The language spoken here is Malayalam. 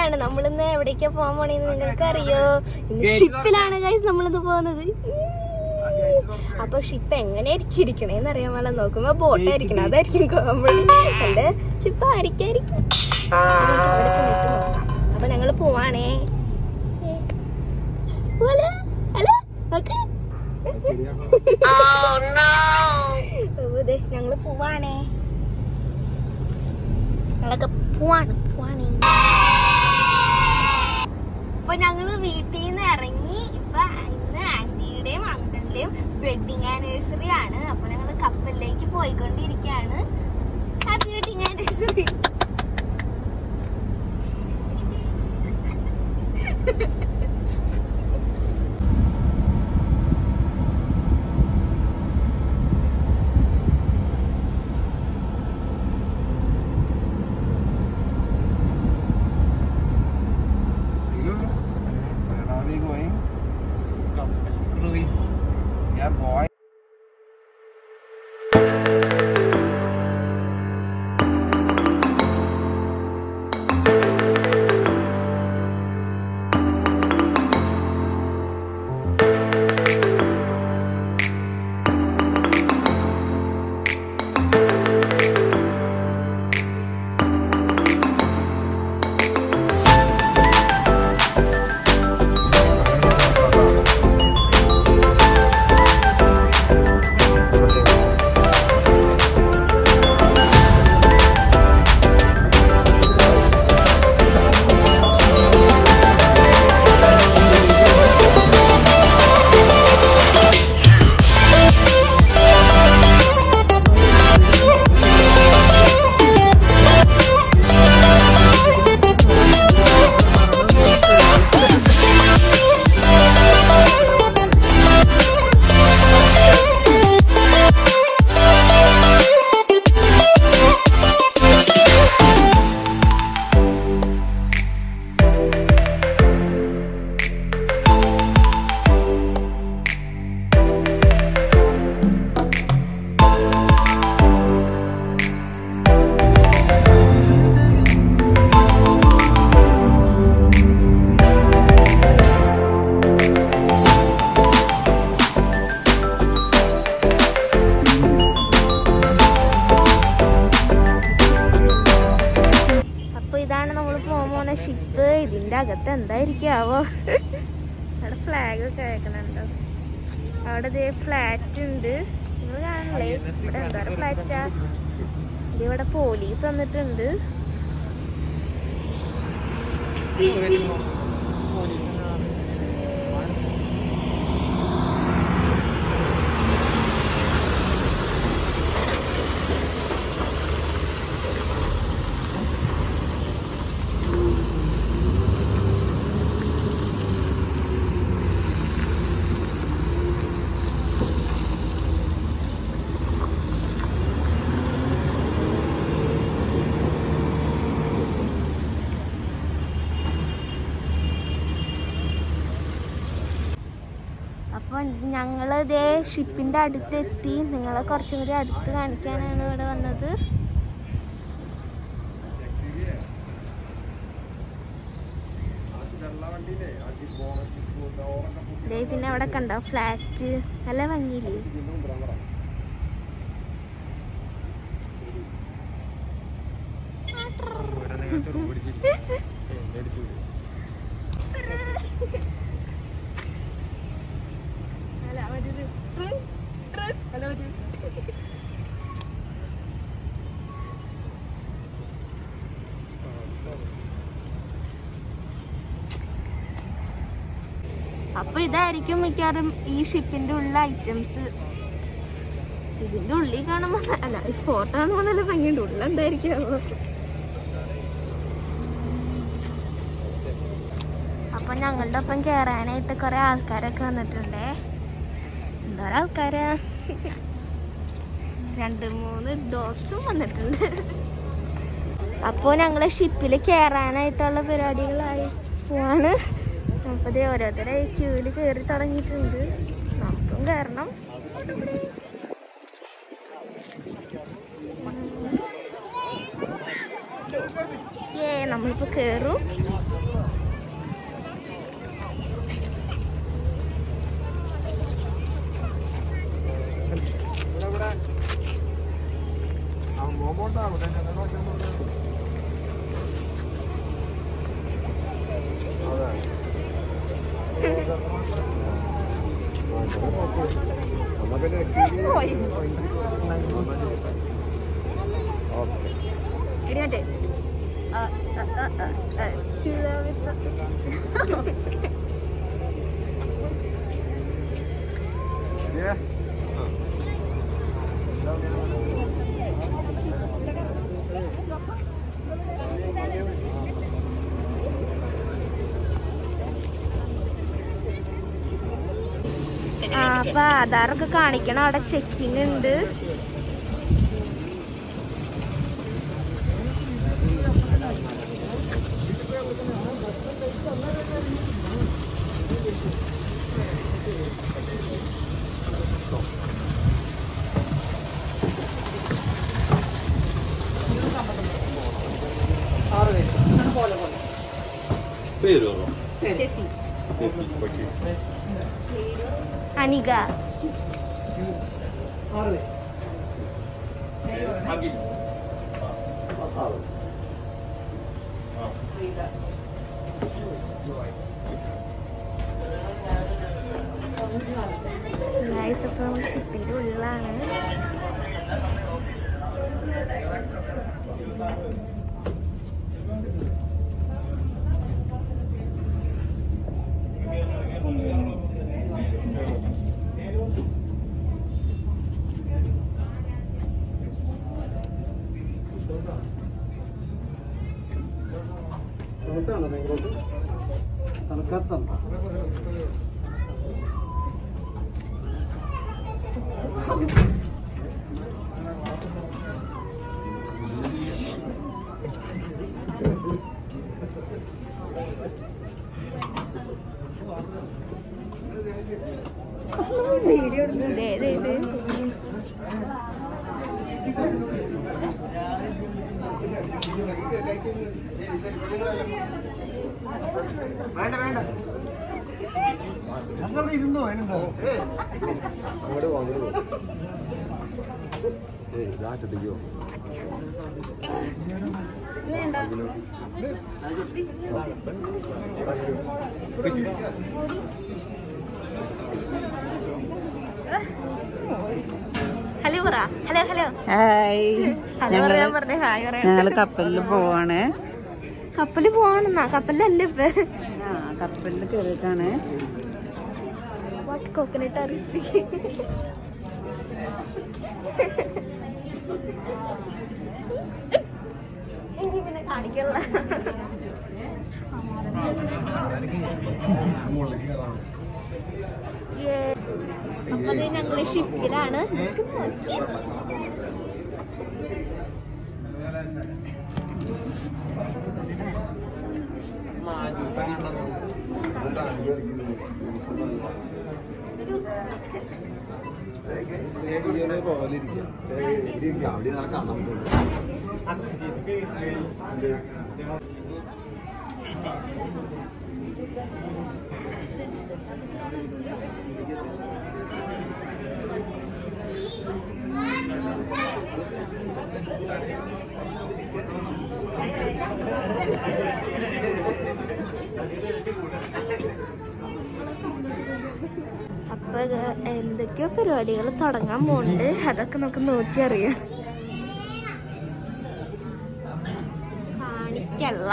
പോവാണ് നമ്മളിന്ന് എവിടേക്കാ പോകാൻ പോണേന്ന് നിങ്ങൾക്ക് അറിയോ ഇന്ന് ഷിപ്പിലാണ് ഗൈസ് നമ്മളിന്ന് പോകുന്നത് അപ്പൊ ഷിപ്പ് എങ്ങനെയായിരിക്കും ഇരിക്കണേന്ന് അറിയാൻ വേണ്ട നോക്കുമ്പോ ബോട്ടായിരിക്കണം അതായിരിക്കും കോമഡി എന്റെ ഷിപ്പ് ആയിരിക്കായിരിക്കും നമുക്ക് അവിടെ ചെന്നിട്ട് നോക്കാം അപ്പൊ ഞങ്ങള് പോവാണേ ഏ. പോലെ, അല്ല, നോക്ക്. ഓ, ദേ, ഞങ്ങള് പോവാണേ ഞങ്ങളൊക്കെ പോവാണ് പോവാണേ അപ്പൊ ഞങ്ങള് വീട്ടിൽ നിന്ന് ഇറങ്ങി ഇപ്പൊ ഇന്ന് ആന്റിയുടെയും അങ്കിളിന്റെയും വെഡിങ് ആനിവേഴ്സറി ആണ് അപ്പൊ ഞങ്ങള് കപ്പലിലേക്ക് പോയിക്കൊണ്ടിരിക്കുകയാണ് happy wedding anniversary Hello, where are we going? Yeah, boy. അപ്പൊ ഇതാണ് നമ്മൾ പോകാൻ പോണ ഷിപ്പ് ഇതിന്റെ അകത്ത് എന്തായിരിക്കാവോ അവിടെ ഫ്ലാഗ് ഒക്കെ വെക്കണുണ്ടോ അവിടെ ദേ ഫ്ലാറ്റ് ഉണ്ട് നിങ്ങൾ കാണില്ലേ ഇവിടെ എന്തോരം ഫ്ലാറ്റാ ഇത് ഇവിടെ പോലീസ് വന്നിട്ടുണ്ട് അപ്പൊ ഞങ്ങള് ഇതേ ഷിപ്പിന്റെ അടുത്ത് എത്തി നിങ്ങളെ കുറച്ചും കൂടി അടുത്ത് കാണിക്കാനാണ് ഇവിടെ വന്നത് ദേ പിന്നെ അവിടെ കണ്ടോ ഫ്ലാറ്റ് നല്ല ഭംഗിയില്ലേ അല്ല മറ്റേത് ട്രിൻ, ട്രിൻ, അല്ല മറ്റേത്. അപ്പൊ ഇതായിരിക്കും മിക്കവാറും ഈ ഷിപ്പിന്റെ ഉള്ള ഐറ്റംസ് ഇതിന്റെ ഉള്ളിൽ കാണുമ്പോ അല്ല ഈ ഫോട്ടോ കാണുമ്പോ നല്ല ഭംഗിയുണ്ട് ഉള്ള എന്തായിരിക്കും അപ്പൊ ഞങ്ങളുടെ ഒപ്പം കേറാനായിട്ട് കുറെ ആൾക്കാരൊക്കെ വന്നിട്ടുണ്ടേ എന്തോരം ആൾക്കാരാ രണ്ട് മൂന്ന് ഡോഗ്സും വന്നിട്ടുണ്ട് അപ്പോൾ ഞങ്ങൾ ഷിപ്പിൽ കയറാനായിട്ടുള്ള പരിപാടികളായി പോവാണ് അപ്പോൾ ദേ ഓരോരുത്തരെ ക്യൂവിൽ കയറി തുടങ്ങിയിട്ടുണ്ട് നമുക്കും കയറണം ഏ നമ്മളിപ്പോൾ കയറും പോയി എടി മറ്റേ ആ, ആ, ആ, ആ, ആ, ചിലവിട്ട. Yeah. ആ അപ്പൊ ആധാറൊക്കെ കാണിക്കണം അവിടെ ചെക്കിങ് ഉണ്ട് പേര് ഷെഫി അനിക ഗൈസ് അപ്പൊ നമ്മൾ ഷിപ്പിന്റെ ഉള്ളിലാണ് തണുത്താണോ ബാംഗ്ലൂർ തണുക്കാത്തണ്ട ദേ, ദേ, ദേ. വേണ്ട വേണ്ട ഞങ്ങൾ ഇരുന്നോ അതിനെന്താ അങ്ങോട്ട് പോ അങ്ങോട്ട് പോ ഏയ് ഇതാറ്റടിക്കോ ഹലോ പറ ഹലോ ഹലോ ഹായ് ഹലോ പറയാൻ പറഞ്ഞേ ഹായ് പറയാൻ ഞങ്ങള് കപ്പലിൽ പോവാണ് കപ്പലിൽ പോവാണെന്നാ കപ്പലിലല്ല ഇപ്പൊ ആ കപ്പലിൽ കയറിയിട്ടാണ് വാട്ട് കോക്കനട്ട് ആർ സ്പീക്കിംഗ് എനിക്ക് പിന്നെ കാണിക്കല്ല അപ്പൊ ദേ ഞങ്ങള് ഷിപ്പിലാണ് അവിടെ നല്ല കാണാൻ അപ്പൊ ഇത് എന്തൊക്കെയോ പരിപാടികൾ തുടങ്ങാൻ പോകുന്നുണ്ട് അതൊക്കെ നമുക്ക് നോക്കി അറിയാം കാണിക്കല്ല